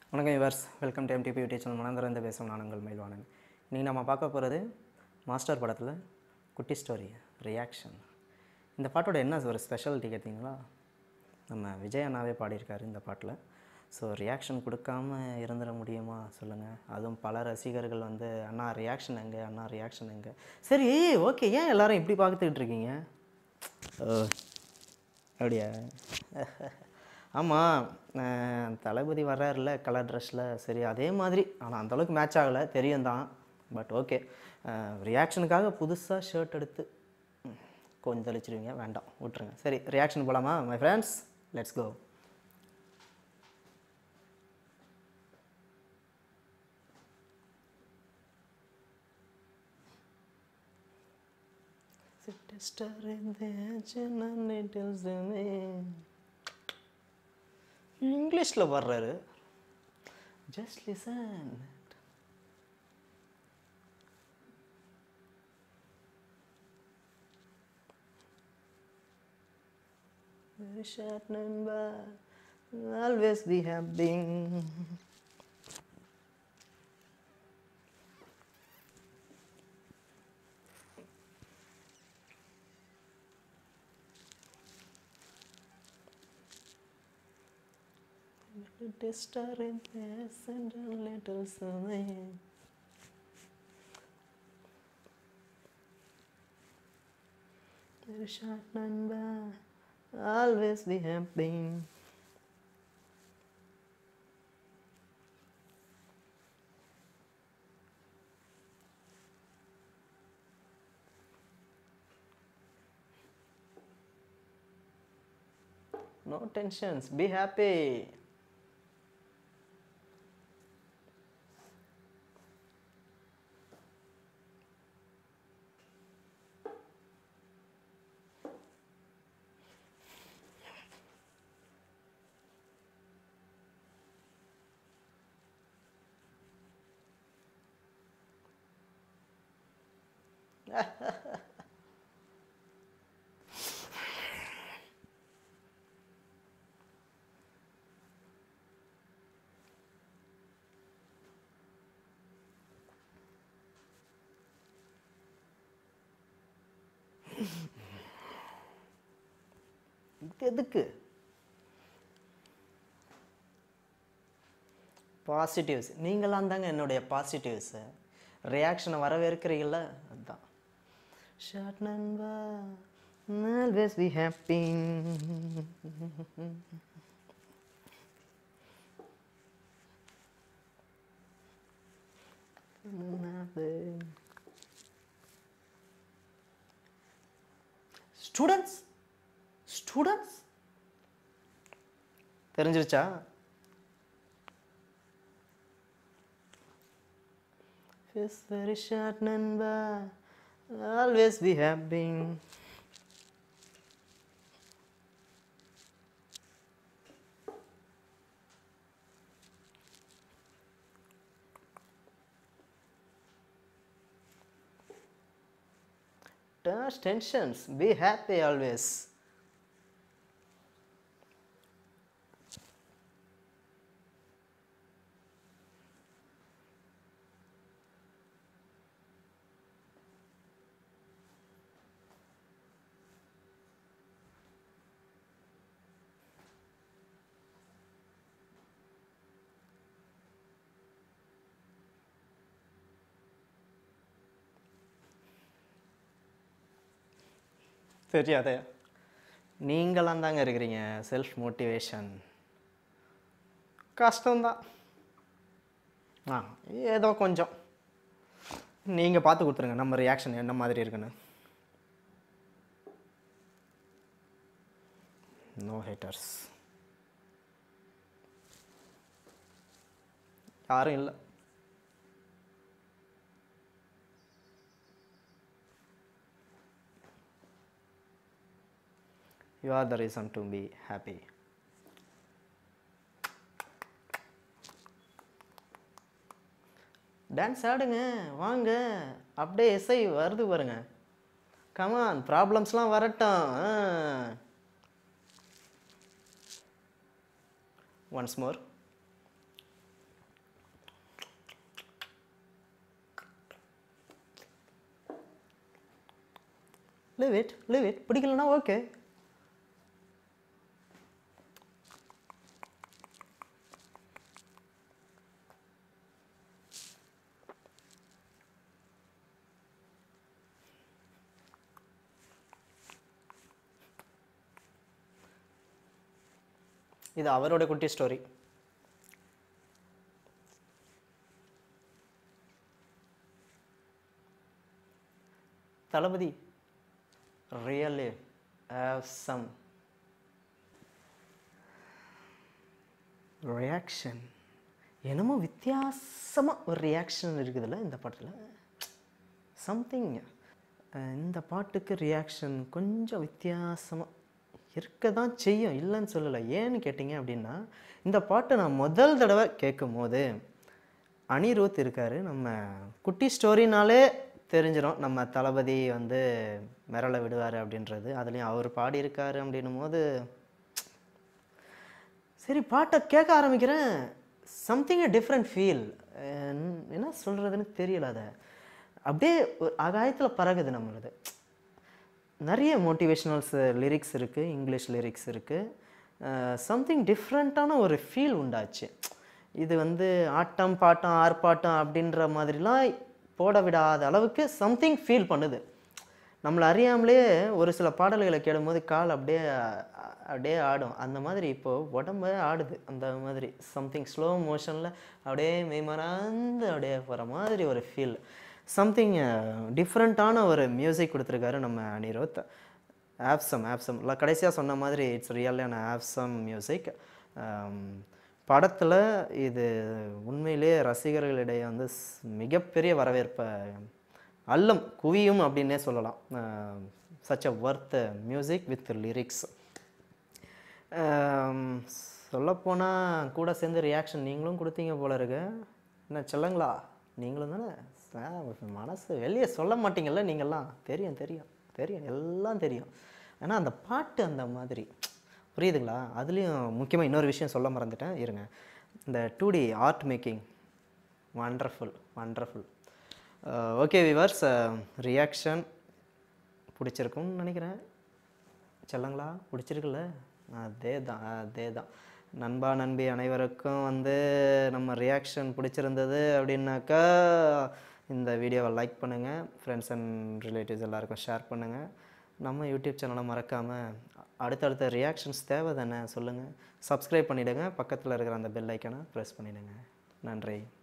வணக்கம் yours welcome to MTB YouTube channel மனந்திறந்து பேசும் நான் உங்கள் மயில்வாணன் இன்றைக்கி நம்ம பார்க்க போகிறது மாஸ்டர் படத்தில் குட்டி ஸ்டோரி ரியாக்ஷன் இந்த பாட்டோட என்ன ஒரு ஸ்பெஷாலிட்டி கேட்டிங்களா நம்ம விஜய் அண்ணாவே பாடியிருக்காரு இந்த பாட்டில் ஸோ ரியாக்ஷன் கொடுக்காம இருந்துட முடியுமா சொல்லுங்கள் அதுவும் பல ரசிகர்கள் வந்து அண்ணா ரியாக்ஷன் எங்கே அண்ணா ரியாக்ஷன் எங்கே சரி ஓகே ஏன் எல்லாரும் இப்படி பார்த்துக்கிட்டு இருக்கீங்க ஓ அப்படியா ஆமாம் தளபதி வர்றாருல கலர் ட்ரெஸ்ஸில் சரி அதே மாதிரி ஆனால் அந்தளவுக்கு மேட்ச் ஆகலை தெரியும் தான் பட் ஓகே ரியாக்ஷனுக்காக புதுசாக ஷர்ட் எடுத்து ம், கொந்தளிச்சிருவீங்க வேண்டாம் விட்ருங்க சரி ரியாக்ஷன் போகலாமா மை ஃப்ரெண்ட்ஸ் லெட்ஸ் கோ இங்கிலீஷில் வர்றாரு just listen Very short number, always be happy. Little star in place and a little sun. Very short number, always be happy. No tensions, be happy. இது எதுக்கு positives நீங்களாம் தாங்க என்னுடைய பாசிட்டிவ்ஸு ரியாக்ஷனை வரவேற்கிறீங்கள அதுதான் short நண்பா always be happy students students தெரிஞ்சிருச்சா It's very short number. Always be happy. Don't tensions. Be happy always. தெரியாதே நீங்களாம் தாங்க இருக்கிறீங்க செல்ஃப் மோட்டிவேஷன் கஷ்டம்தான் ஆ ஏதோ கொஞ்சம் நீங்கள் பார்த்து கொடுத்துருங்க நம்ம ரியாக்ஷன் என்ன மாதிரி இருக்குன்னு நோ ஹேட்டர்ஸ் யாரும் இல்லை You are the reason to be happy. Dance ஆடுங்க வாங்க அப்படியே இசை வருது பாருங்க கமான் ப்ராப்ளம்ஸ்லாம் வரட்டும் once more live it live it பிடிக்கலனா ஓகே இது அவரோட குட்டி story Thalapathy really have some reaction என்னமோ வித்தியாசமாக ஒரு ரியாக்ஷன் இருக்குதுல்ல இந்த படத்தில் சம்திங் இந்த பாட்டுக்கு ரியாக்ஷன் கொஞ்சம் வித்தியாசமாக இருக்க தான் செய்யும் இல்லைன்னு சொல்லலை ஏன்னு கேட்டிங்க அப்படின்னா இந்த பாட்டை நான் முதல் தடவை கேட்கும் போது அனிருத் இருக்கார் நம்ம குட்டி ஸ்டோரினாலே தெரிஞ்சிடும் நம்ம தளபதி வந்து மிரள விடுவார் அப்படின்றது அதுலேயும் அவர் பாடியிருக்காரு அப்படின்னும் போது சரி பாட்டை கேட்க ஆரம்பிக்கிறேன் சம்திங் a டிஃப்ரெண்ட் ஃபீல் என்ன சொல்கிறதுன்னு தெரியல அதை அப்படியே ஒரு ஆகாயத்தில் பறகுது நம்மளது நிறைய மோட்டிவேஷ்னல்ஸ் லிரிக்ஸ் இருக்குது இங்கிலீஷ் லிரிக்ஸ் இருக்குது சம்திங் டிஃப்ரெண்ட்டான ஒரு ஃபீல் உண்டாச்சு இது வந்து ஆட்டம் பாட்டம் ஆர்ப்பாட்டம் அப்படின்ற மாதிரிலாம் போட விடாத அளவுக்கு சம்திங் ஃபீல் பண்ணுது நம்மளை அறியாமலே ஒரு சில பாடல்களை கேடும்போது கால் அப்படியே அ- அப்படியே ஆடும் அந்த மாதிரி இப்போது உடம்பு ஆடுது அந்த மாதிரி சம்திங் ஸ்லோ மோஷனில் அப்படியே மெய்மறந்து அப்படியே போகிற மாதிரி ஒரு ஃபீல் சம்திங் டிஃப்ரெண்ட்டான ஒரு மியூசிக் கொடுத்துருக்காரு நம்ம அனிருத் ஆப்சம் ஆப்சம் இல்லை கடைசியாக சொன்ன மாதிரி இட்ஸ் ரியலான ஆப்சம் மியூசிக் படத்தில் இது உண்மையிலேயே ரசிகர்களிடையே வந்து ஸ்- மிகப்பெரிய வரவேற்பை அல்லம் குவியும் அப்படின்னே சொல்லலாம் such a worth music with lyrics சொல்லப்போனால் கூட சேர்ந்து ரியாக்ஷன் நீங்களும் கொடுத்தீங்க போல இருக்கு என்ன செல்லங்களா நீங்களும் தானே ஆ, மனசு வெளியே சொல்ல மாட்டீங்கல்ல நீங்கள்லாம் தெரியும் தெரியும் தெரியும் எல்லாம் தெரியும் ஏன்னா அந்த பாட்டு அந்த மாதிரி புரியுதுங்களா அதுலேயும் முக்கியமாக இன்னொரு விஷயம் சொல்ல மறந்துட்டேன் இருங்க இந்த two D art making wonderful wonderful okay viewers reaction பிடிச்சிருக்கும்னு நினைக்கிறேன் செல்லங்களா பிடிச்சிருக்குல்ல அதே தான் அதே தான் நண்பா நண்பி அனைவருக்கும் வந்து நம்ம ரியாக்ஷன் பிடிச்சிருந்தது அப்படின்னாக்கா இந்த வீடியோவை லைக் பண்ணுங்கள் ஃப்ரெண்ட்ஸ் அண்ட் ரிலேட்டிவ்ஸ் எல்லாருக்கும் ஷேர் பண்ணுங்கள் நம்ம யூடியூப் சேனலை மறக்காமல் அடுத்தடுத்த ரியாக்ஷன்ஸ் தேவை தானே சொல்லுங்கள் சப்ஸ்கிரைப் பண்ணிவிடுங்க பக்கத்தில் இருக்கிற அந்த பெல் ஐக்கனை ப்ரெஸ் பண்ணிவிடுங்க நன்றி